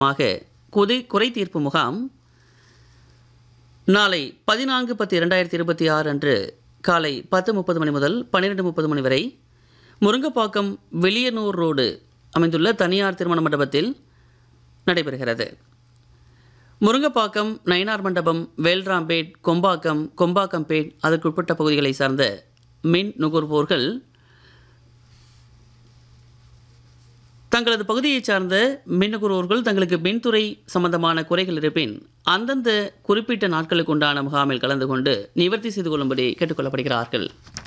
மாக குதை குறை தீர்ப்பு முகாம் நாளை பதினான்கு பத்து இரண்டாயிரத்தி இருபத்தி ஆறு அன்று காலை பத்து முப்பது மணி முதல் பன்னிரெண்டு முப்பது மணி வரை முருங்கப்பாக்கம் வெளியனூர் ரோடு அமைந்துள்ள தனியார் திருமண மண்டபத்தில் நடைபெறுகிறது முருங்கப்பாக்கம் நயினார் மண்டபம் வேல்ராம்பேட் கொம்பாக்கம் கொம்பாக்கம்பேட் அதற்குட்பட்ட பகுதிகளை சார்ந்த மின் நுகர்வோர்கள் தங்களது பகுதியைச் சார்ந்த மின் நுகர்வோர்கள் தங்களுக்கு மின்துறை சம்பந்தமான குறைகள் இருப்பின் அந்தந்த குறிப்பிட்ட நாட்களுக்கு உண்டான முகாமில் கலந்து கொண்டு நிவர்த்தி செய்து கொள்ளும்படி கேட்டுக்கொள்ளப்படுகிறார்கள்